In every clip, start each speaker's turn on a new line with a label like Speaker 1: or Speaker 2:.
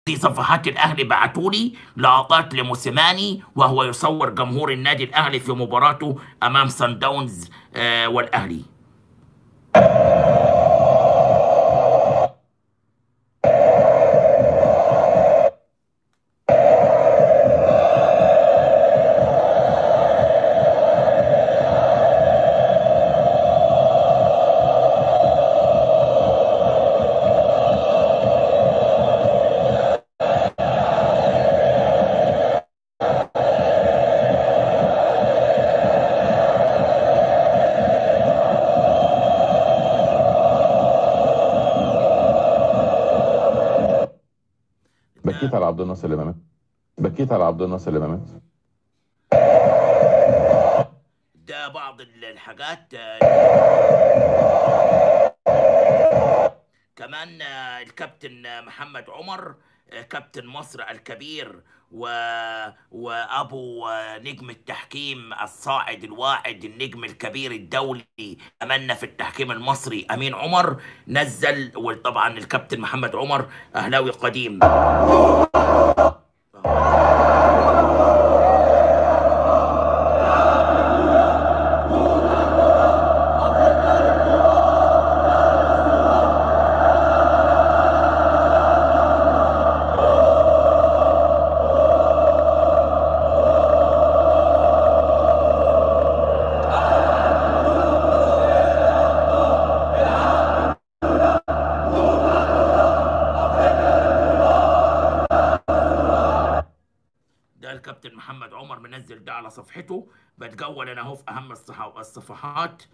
Speaker 1: في صفحات الاهلي بعتوا لي لقطات لموسيماني وهو يصور جمهور النادي الاهلي في مباراته امام سان داونز آه، والاهلي
Speaker 2: بكيت على عبد الناصر اللي مات بكيت على عبد الناصر اللي مات
Speaker 1: ده بعض الحاجات آه، كمان آه، الكابتن آه، محمد عمر آه، كابتن مصر الكبير و... وابو آه، نجم التحكيم الصاعد الواعد النجم الكبير الدولي املنا في التحكيم المصري امين عمر نزل وطبعا الكابتن محمد عمر اهلاوي قديم ده الكابتن محمد عمر منزل ده على صفحته بتجول انا اهو في اهم الصح- الصفحات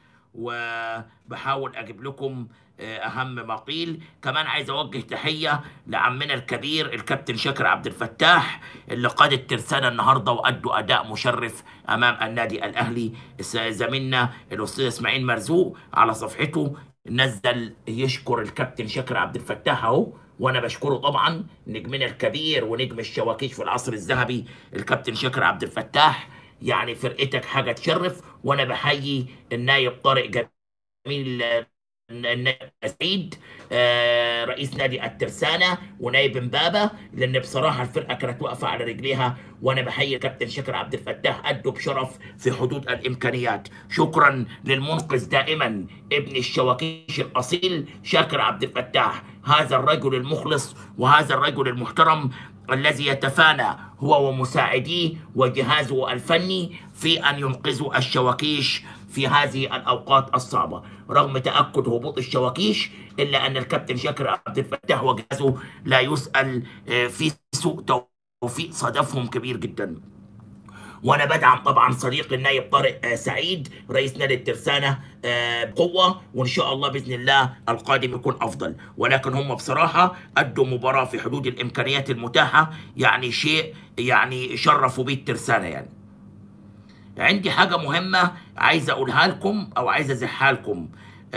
Speaker 1: وبحاول اجيب لكم آه، اهم ما قيل كمان عايز اوجه تحيه لعمنا الكبير الكابتن شاكر عبد الفتاح اللي قاد الترسانه النهارده وادوا اداء مشرف امام النادي الاهلي س- زميلنا الاستاذ اسماعيل مرزوق على صفحته نزل يشكر الكابتن شاكر عبد الفتاح اهو وانا بشكره طبعا نجمنا الكبير ونجم الشواكيش في العصر الذهبي الكابتن شاكر عبد الفتاح يعني فرقتك حاجه تشرف وانا بحيي النايب طارق جميل آه، النائب سعيد آه، رئيس نادي الترسانة ونايب امبابة لان بصراحة الفرقة كانت واقفة على رجليها وانا بحيي الكابتن شاكر عبد الفتاح ادوا بشرف في حدود الامكانيات شكرا للمنقذ دائما ابن الشواكيش الاصيل شاكر عبد الفتاح هذا الرجل المخلص وهذا الرجل المحترم الذي يتفانى هو ومساعديه وجهازه الفني في ان ينقذوا الشواكيش في هذه الاوقات الصعبه رغم تاكد هبوط الشواكيش الا ان الكابتن شاكر عبد الفتاح وجهازه لا يسال آه، في سوء توفيق صدفهم كبير جدا وانا بدعم طبعا صديقي النايب طارق آه، سعيد رئيس نادي الترسانه آه، بقوه وان شاء الله باذن الله القادم يكون افضل ولكن هم بصراحه ادوا مباراه في حدود الامكانيات المتاحه يعني شيء يعني شرفوا بيه الترسانه يعني عندي حاجة مهمة عايز أقولها لكم أو عايز أزحها لكم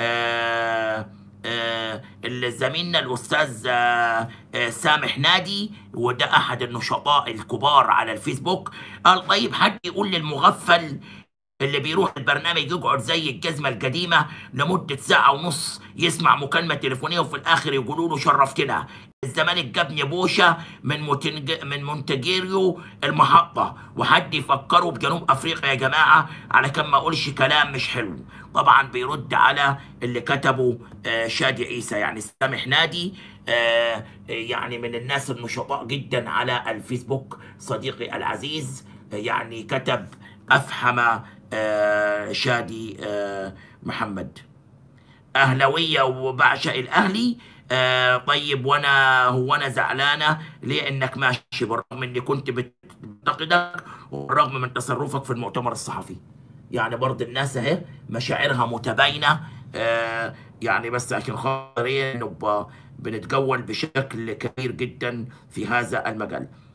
Speaker 1: آه آه زميلنا الأستاذ آه آه سامح نادي وده أحد النشطاء الكبار على الفيسبوك قال طيب حد يقول للمغفل اللي بيروح البرنامج يقعد زي الجزمة القديمة لمدة ساعة ونص يسمع مكالمة تليفونية وفي الآخر يقولوا له شرفتنا الزمالك جابني بوشة من مونتنج... من مونتجيريو المحطة وحد يفكروا بجنوب أفريقيا يا جماعة على كان ما أقولش كلام مش حلو طبعا بيرد على اللي كتبه آه شادي عيسى يعني سامح نادي آه يعني من الناس النشطاء جدا على الفيسبوك صديقي العزيز آه يعني كتب أفحم آه شادي آه محمد أهلوية وبعشق الأهلي آه طيب وانا هو انا زعلانه ليه انك ماشي بالرغم اني كنت بنتقدك وبالرغم من تصرفك في المؤتمر الصحفي يعني برضه الناس اهي مشاعرها متباينه آه يعني بس عشان خاطر ايه نبقى بنتجول بشكل كبير جدا في هذا المجال